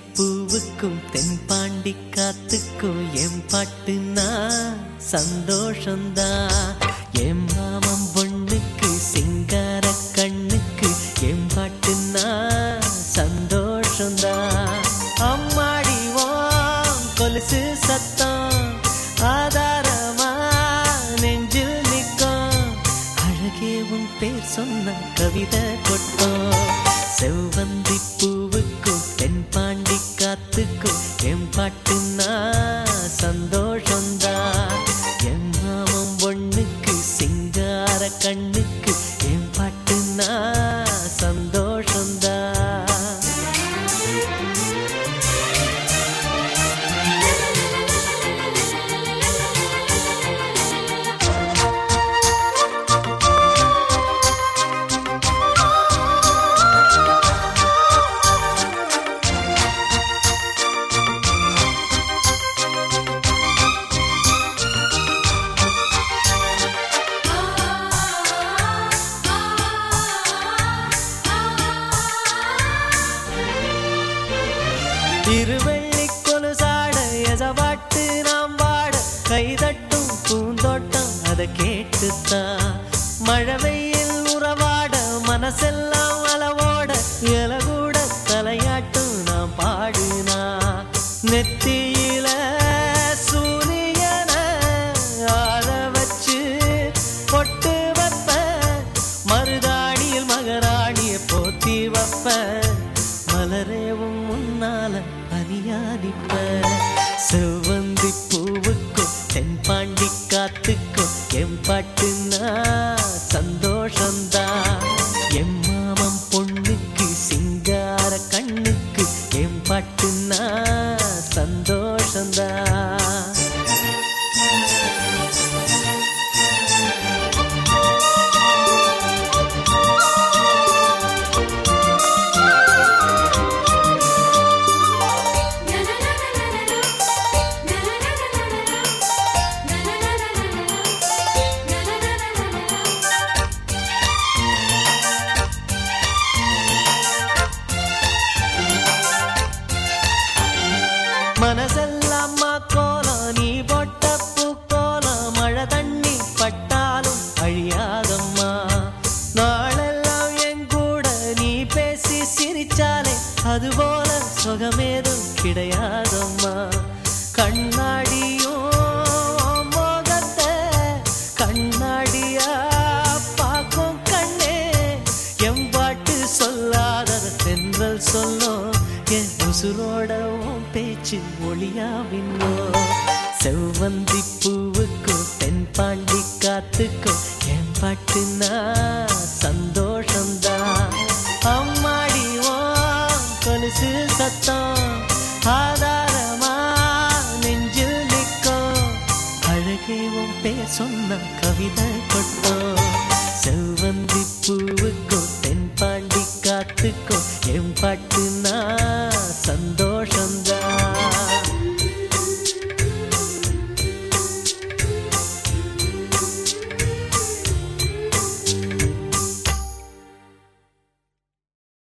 பூவுக்கும் தென்பாண்டி காத்துக்கும் என் பாட்டுனா சந்தோஷந்தான் என் மாமன் பொண்ணுக்கு சிங்கார கண்ணுக்கு என் பாட்டுனா சந்தோஷந்தான் அம்மாடி ஓம் கொலுசு சத்தம் ஆதாரமா நெஞ்சில் நிற்கும் அழகே உன் பேர் சொன்ன கவிதை கொட்டும் செவ்வந்தி பூவுக்கும் தென்பாண்டி காத்துக்கும் என் பாட்டுனா சந்தோஷந்தான் என் மாமன் பொண்ணுக்கு சிங்கார கண்ணுக்கு என் பாட்டுனா சந்தோஷந்தான் திருவள்ளி கொலுசாட எசவாட்டு நாம் வாட கைதட்டும் பூந்தோட்டம் அதை கேட்டுத்தான் மழை வெயில் உறவாட மனசெல்லாம் அளவோட இலகூட தலையாட்டும் நாம் பாடினா நெத்தியில சூரியன ஆள வச்சு பொட்டு வைப்பேன் மருதாணியில் மகராணிய போத்தி வைப்பேன் மலரேவும் முன்னால பனியாடிப்ப செவ்வந்தி பூவுக்கும் தென்பாண்டி காத்துக்கும் என் பாட்டுனா சந்தோஷந்தான் என் மாமன் பொண்ணுக்கு சிங்கார கண்ணுக்கு என் பாட்டுனா சந்தோஷந்தான் மனசெல்லாம் கோலம் நீ போட்ட பூக்கோலம் மழை தண்ணி பட்டாலும் அழியாதம்மா நாளெல்லாம் என் கூட நீ பேசி சிரிச்சாலே அதுபோல சுகமேதும் கிடையாதம்மா கண்ணாடியும் உன் முகத்தை கண்ணாடியா பார்க்கும் கண்ணே என் பாட்டு சொல்லாதத தென்றல் சொல்லும் என் உசுரோட உன் பேச்சு ஒளியா மின்னோ செவ்வந்தி பூவுக்கும் தென்பாண்டி காத்துக்கும் என் பாட்டுனா சந்தோஷம்தான் அம்மாடி ஓ கொலுசு சத்தம் ஆதாரமா நெஞ்சில் நிற்கும் அழகே உன் பேர் சொன்ன கவிதை கொட்டும்